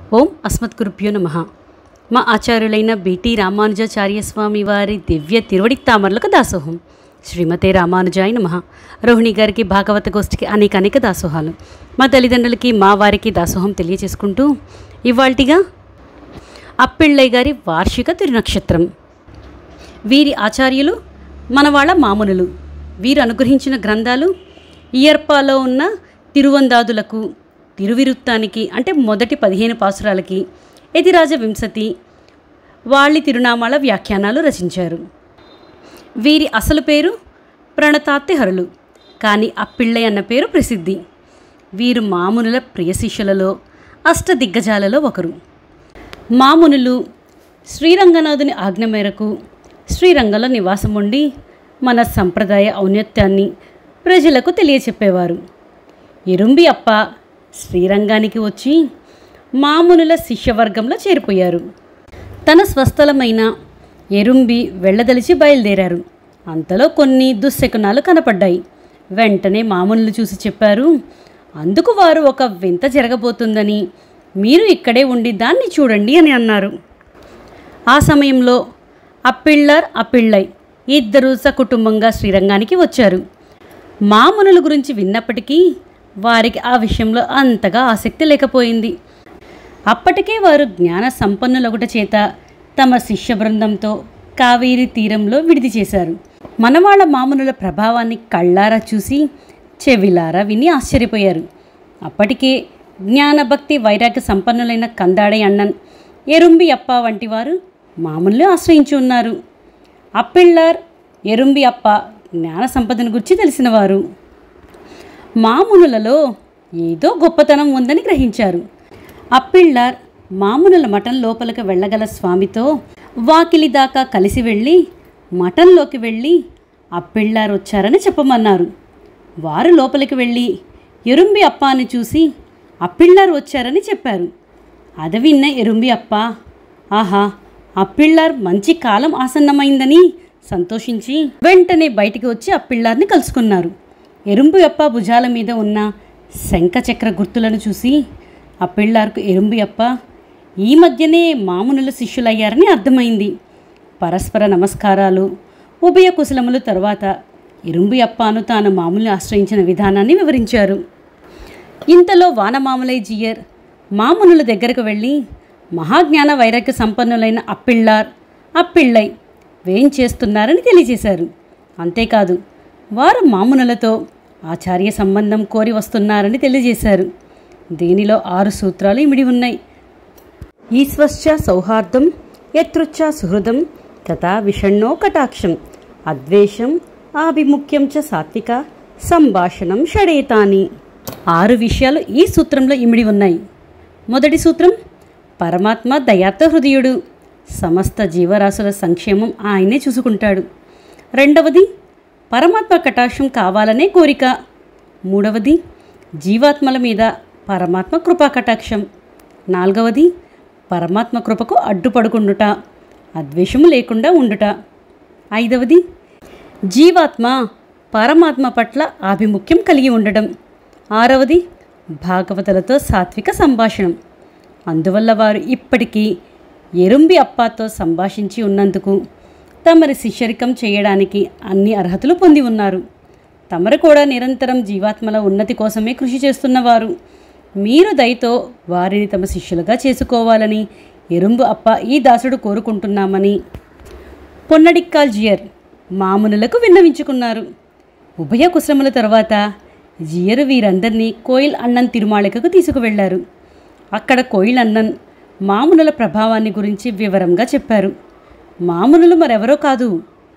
ఓం అస్మద్గురుభ్యో నమ మా ఆచార్యులైన బీటీ రామానుజాచార్య స్వామి వారి దివ్య తిరువడి తామరలకు దాసోహం శ్రీమతే రామానుజాయ నమ రోహిణి గారికి భాగవత గోష్ఠికి అనేక అనేక దాసోహాలు మా తల్లిదండ్రులకి మా వారికి దాసోహం తెలియచేసుకుంటూ ఇవాల్టిగా అప్పిళ్ళయ్య గారి వార్షిక తిరునక్షత్రం వీరి ఆచార్యులు మనవాళ్ళ మామునులు వీరు అనుగ్రహించిన గ్రంథాలు ఇయర్పాలో ఉన్న తిరువందాదులకు తిరువిరుత్తానికి అంటే మొదటి పదిహేను పాసురాలకి ఎదిరాజ వింశతి వాళ్ళి తిరునామాల వ్యాఖ్యానాలు రచించారు వీరి అసలు పేరు ప్రణతాత్యహరులు కానీ అప్పిళ్ళయ్య అన్న పేరు ప్రసిద్ధి వీరు మామునుల ప్రియ శిష్యులలో అష్టదిగ్గజాలలో ఒకరు మామునులు శ్రీరంగనాథుని ఆజ్ఞ మేరకు శ్రీరంగంలో నివాసం ఉండి మన సంప్రదాయ ఔన్నత్యాన్ని ప్రజలకు తెలియచెప్పేవారు ఎరుంబి అప్ప శ్రీరంగానికి వచ్చి మామునుల శిష్యవర్గంలో చేరిపోయారు తన స్వస్థలమైన ఎరుంబి వెళ్ళదలిచి బయలుదేరారు అంతలో కొన్ని దుశ్శకునాలు కనపడ్డాయి వెంటనే మామునులు చూసి చెప్పారు అందుకు వారు ఒక వింత జరగబోతుందని మీరు ఇక్కడే ఉండి దాన్ని చూడండి అని అన్నారు ఆ సమయంలో అప్పిళ్ళర్ అప్పిళ్ళై ఇద్దరు సకుటుంబంగా శ్రీరంగానికి వచ్చారు మామునుల గురించి విన్నప్పటికీ వారికి ఆ విషయంలో అంతగా ఆసక్తి లేకపోయింది అప్పటికే వారు జ్ఞాన సంపన్నులొకట చేత తమ శిష్య బృందంతో కావేరి తీరంలో విడిది చేశారు మనవాళ్ళ మామునుల ప్రభావాన్ని కళ్ళారా చూసి చెవిలారా విని ఆశ్చర్యపోయారు అప్పటికే జ్ఞానభక్తి వైరాగ్య సంపన్నులైన కందాడే అన్నన్ ఎరుంబి అప్ప వంటి వారు మామూలు ఆశ్రయించి ఉన్నారు అప్పిళ్ళార్ ఎరుంబి అప్ప జ్ఞాన సంపదను గురించి తెలిసినవారు మామునులలో ఏదో గొప్పతనం ఉందని గ్రహించారు అప్పిళ్ళార్ మామునుల మఠం లోపలికి వెళ్ళగల స్వామితో వాకిలి దాకా కలిసి వెళ్ళి మఠంలోకి వెళ్ళి అప్పిళ్ళార్ వచ్చారని చెప్పమన్నారు వారు లోపలికి వెళ్ళి ఎరుంబి అప్పాని చూసి అప్పిళ్ళార్ వచ్చారని చెప్పారు అది విన్న ఎరుంబి అప్ప ఆహా అప్పిళ్ళార్ మంచి కాలం ఆసన్నమైందని సంతోషించి వెంటనే బయటికి వచ్చి అప్పిళ్ళార్ని కలుసుకున్నారు ఎరుంబు అప్ప భుజాల మీద ఉన్న శంఖచక్ర గుర్తులను చూసి అప్పిళ్ళార్కు ఎరుంబి అప్ప ఈ మధ్యనే మామునుల శిష్యులయ్యారని అర్థమైంది పరస్పర నమస్కారాలు ఉభయ కుశలములు తర్వాత ఎరుంబి అప్పాను తాను మామూలు ఆశ్రయించిన విధానాన్ని వివరించారు ఇంతలో వానమామలై జియర్ మామునుల దగ్గరకు వెళ్ళి మహాజ్ఞాన వైరాగ్య సంపన్నులైన అప్పిళ్ళార్ అప్పిళ్ళై వేం చేస్తున్నారని తెలియజేశారు అంతేకాదు వారు మామునులతో ఆచార్య సంబంధం కోరి వస్తున్నారని తెలియజేశారు దీనిలో ఆరు సూత్రాలు ఇమిడి ఉన్నాయి ఈశ్వశ్చ సౌహార్దం యతృచ్ఛ సుహృదం తథా విషణ్ణో కటాక్షం అద్వేషం ఆభిముఖ్యం చ సాత్విక సంభాషణం షడేతాని ఆరు విషయాలు ఈ సూత్రంలో ఇమిడి ఉన్నాయి మొదటి సూత్రం పరమాత్మ దయార్థ హృదయుడు సమస్త జీవరాశుల సంక్షేమం ఆయనే చూసుకుంటాడు రెండవది పరమాత్మ కటాక్షం కావాలనే కోరిక మూడవది జీవాత్మల మీద పరమాత్మ కృపా కటాక్షం నాలుగవది పరమాత్మ కృపకు అడ్డుపడుకుండుట అద్వేషము లేకుండా ఉండుట ఐదవది జీవాత్మ పరమాత్మ పట్ల ఆభిముఖ్యం కలిగి ఉండడం ఆరవది భాగవతులతో సాత్విక సంభాషణం అందువల్ల వారు ఇప్పటికీ ఎరుంబి అప్పాతో సంభాషించి ఉన్నందుకు తమరి శిష్యరికం చేయడానికి అన్ని అర్హతలు పొంది ఉన్నారు తమరు కూడా నిరంతరం జీవాత్మల ఉన్నతి కోసమే కృషి చేస్తున్నవారు మీరు దయతో వారిని తమ శిష్యులుగా చేసుకోవాలని ఎరుంబు అప్ప ఈ దాసుడు కోరుకుంటున్నామని పొన్నడిక్కాల్ జియర్ మామునులకు విన్నవించుకున్నారు ఉభయ కుశ్రముల తర్వాత జియరు వీరందరినీ కోయిల్ అన్నన్ తిరుమాళికకు తీసుకువెళ్లారు అక్కడ కోయిల్ అన్నన్ మామునుల ప్రభావాన్ని గురించి వివరంగా చెప్పారు మామునులు మరెవరో కాదు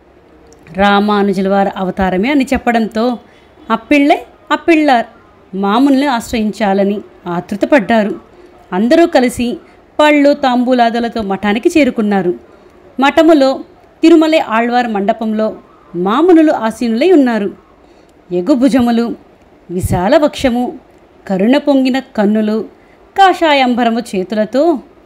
రామానుజుల వారి అవతారమే అని చెప్పడంతో అప్పిళ్ళే అప్పిళ్ళార్ మాముల్ని ఆశ్రయించాలని ఆతృతపడ్డారు అందరూ కలిసి పళ్ళు తాంబూలాదులతో మఠానికి చేరుకున్నారు మఠములో తిరుమలై ఆళ్వార్ మండపంలో మామునులు ఆసీనులై ఉన్నారు ఎగుభుజములు విశాల వక్షము కరుణ పొంగిన కన్నులు కాషాయంబరము చేతులతో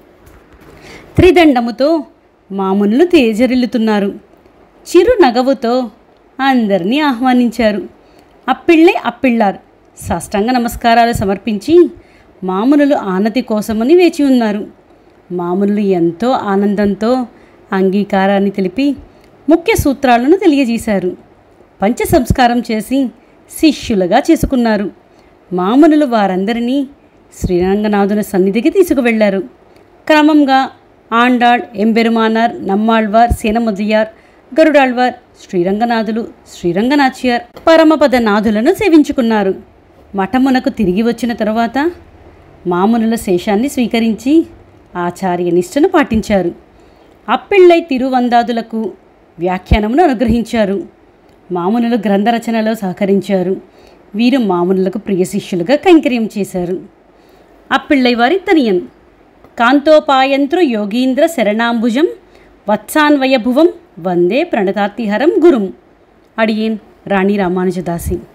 త్రిదండముతో మామునులు తేజరిల్లుతున్నారు చిరు నగవుతో అందరినీ ఆహ్వానించారు అప్పిళ్ళే అప్పిళ్ళార్ సాష్టాంగ నమస్కారాలు సమర్పించి మామూలు ఆనతి కోసమని వేచి ఉన్నారు మామూలు ఎంతో ఆనందంతో అంగీకారాన్ని తెలిపి ముఖ్య సూత్రాలను తెలియజేశారు పంచ సంస్కారం చేసి శిష్యులుగా చేసుకున్నారు మామూలు వారందరినీ శ్రీరంగనాథుని సన్నిధికి తీసుకువెళ్లారు క్రమంగా ఆండాళ్ ఎంబెరుమానార్ నమ్మాళ్వార్ సేనముదియార్ గరుడాళ్వార్ శ్రీరంగనాథులు శ్రీరంగనాచియార్ పరమపద నాథులను సేవించుకున్నారు మఠమునకు తిరిగి వచ్చిన తరువాత మామునుల శేషాన్ని స్వీకరించి ఆచార్య నిష్టను పాటించారు అప్పిళ్ళై తిరువందాదులకు వ్యాఖ్యానమును అనుగ్రహించారు మామునులు గ్రంథరచనలో సహకరించారు వీరు మామునులకు ప్రియ శిష్యులుగా కైంకర్యం చేశారు అప్పిళ్ళై వారి తనియన్ కాంతోపాయంత్రు యోగీంద్ర శరణాంబుజం వత్సాన్వయభువం వందే ప్రణతాతిహరం గురుం అడియేన్ రాణి రామానుజదాసి